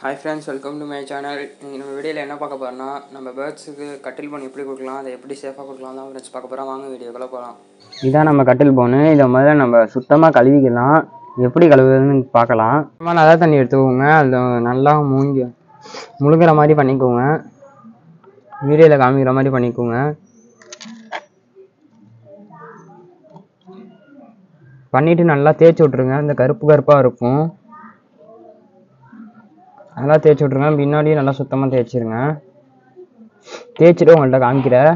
hi friends welcome to my channel இன்றைக்கி நம்ம வீடியோவில் என்ன பார்க்க போகிறோம்னா நம்ம பேர்ட்ஸுக்கு கட்டில் போன் எப்படி கொடுக்கலாம் அதை எப்படி சேஃபாக கொடுக்கலாம் தான் ஃப்ரெண்ட்ஸ் பார்க்க போகிறோம் வாங்க வீடியோக்குள்ளே போகலாம் இதான் நம்ம கட்டில் போனு இதை முதல்ல நம்ம சுத்தமாக கழுவிக்கலாம் எப்படி கழுவுறதுன்னு பார்க்கலாம் சும்மா நல்லா தண்ணி எடுத்துக்கோங்க அதில் நல்லா மூங்கி முழுகிற மாதிரி பண்ணிக்கோங்க வீடியோவில் காமிக்கிற மாதிரி பண்ணிக்கோங்க பண்ணிவிட்டு நல்லா தேய்ச்சி விட்ருங்க இந்த கருப்பு கருப்பாக இருக்கும் நல்லா தேய்ச்சி விட்ருங்க பின்னாடியும் நல்லா சுத்தமாக தேய்ச்சிருங்க தேய்ச்சிட்டு உங்கள்கிட்ட காமிக்கிறேன்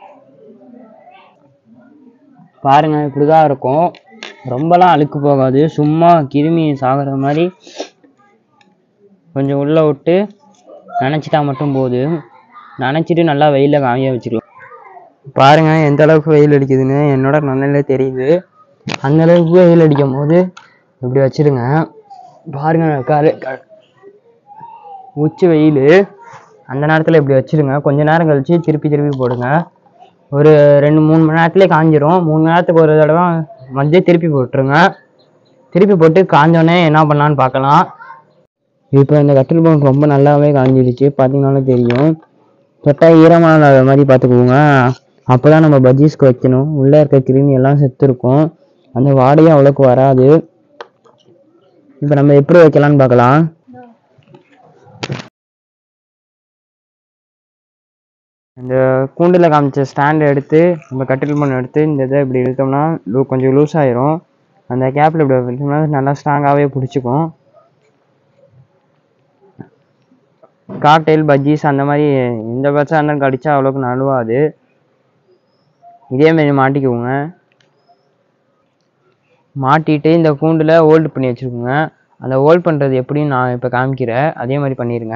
பாருங்க இப்படிதான் இருக்கும் ரொம்பலாம் அழுக்கு போகாது சும்மா கிருமி சாகிற மாதிரி கொஞ்சம் உள்ளே விட்டு நனைச்சிட்டா மட்டும் போதும் நனைச்சிட்டு நல்லா வெயிலில் காய வச்சுக்கலாம் பாருங்க எந்த அளவுக்கு வெயில் அடிக்குதுன்னு என்னோட நன்னிலே தெரியுது அந்த அளவுக்கு வெயில் அடிக்கும் போது இப்படி வச்சிருங்க பாருங்க காலை க- உச்சி வெயில் அந்த நேரத்தில் இப்படி வச்சிருங்க கொஞ்ச நேரம் கழிச்சு திருப்பி திருப்பி போடுங்க ஒரு ரெண்டு மூணு மணி நேரத்துலேயே காஞ்சிரும் மூணு மணி நேரத்துக்கு ஒரு தடவை மஞ்சள் திருப்பி போட்டுருங்க திருப்பி போட்டு காஞ்சோடனே என்ன பண்ணலான்னு பார்க்கலாம் இப்போ இந்த கட்டில் பவுன் ரொம்ப நல்லாவே காஞ்சிடுச்சு பார்த்தீங்கன்னாலே தெரியும் தொட்டா ஈரமாக இல்லாத மாதிரி பார்த்துக்கோங்க அப்போ தான் நம்ம பஜ்ஜீஸ்க்கு வைக்கணும் உள்ளே இருக்க கிருமி எல்லாம் செத்து இருக்கும் அந்த வாடையும் அவ்வளோக்கு வராது இப்போ நம்ம எப்படி வைக்கலாம்னு பார்க்கலாம் இந்த கூண்டில் காமிச்ச ஸ்டாண்ட் எடுத்து நம்ம கட்டில் பண்ண எடுத்து இந்த இதை இப்படி இழுத்தோம்னா லூ கொஞ்சம் லூஸ் ஆயிரும் அந்த கேப்பில் இப்படி வச்சோம்னா நல்லா ஸ்ட்ராங்காகவே பிடிச்சிக்கும் காக்டெயில் பஜ்ஜீஸ் அந்த மாதிரி எந்த பச்சா இருந்தாலும் கடிச்சா அவ்வளோக்கு நழுவாது இதே மாதிரி மாட்டிக்குவோங்க மாட்டிட்டு இந்த கூண்டில் ஹோல்டு பண்ணி வச்சுருக்கோங்க அந்த ஹோல்ட் பண்ணுறது எப்படின்னு நான் இப்போ காமிக்கிறேன் அதே மாதிரி பண்ணிடுங்க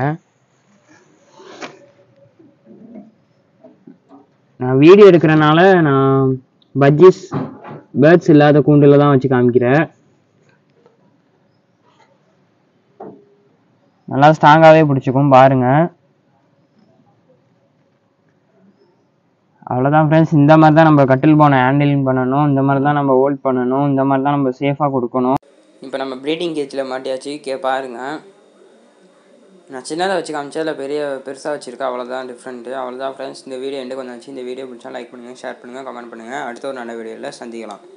நான் வீடியோ எடுக்கிறனால நான் பஜ்ஜீஸ் பேர்ட்ஸ் இல்லாத கூண்டில் தான் வச்சு காமிக்கிறேன் நல்லா ஸ்ட்ராங்காகவே பிடிச்சிக்கும் பாருங்க அவ்வளோதான் ஃப்ரெண்ட்ஸ் இந்த மாதிரி தான் நம்ம கட்டில் போன ஹேண்டிலிங் பண்ணணும் இந்த மாதிரி தான் நம்ம ஹோல்ட் பண்ணணும் இந்த மாதிரி தான் நம்ம சேஃபாக கொடுக்கணும் இப்போ நம்ம ப்ரீடிங் கேஜில் மாட்டியாச்சு கே பாருங்க நான் சின்னதாக வச்சு காமிச்சா இல்லை பெரிய பெருசாக வச்சுருக்கேன் அவ்வளோதான் டிஃப்ரெண்ட்டு அவ்வளோதான் ஃப்ரெண்ட்ஸ் இந்த வீடியோ எண்டு கொஞ்சம் இந்த வீடியோ பிடிச்சா லைக் பண்ணுங்கள் ஷேர் பண்ணுங்கள் கமெண்ட் பண்ணுங்கள் அடுத்த ஒரு நல்ல வீடியோவில் சந்திக்கலாம்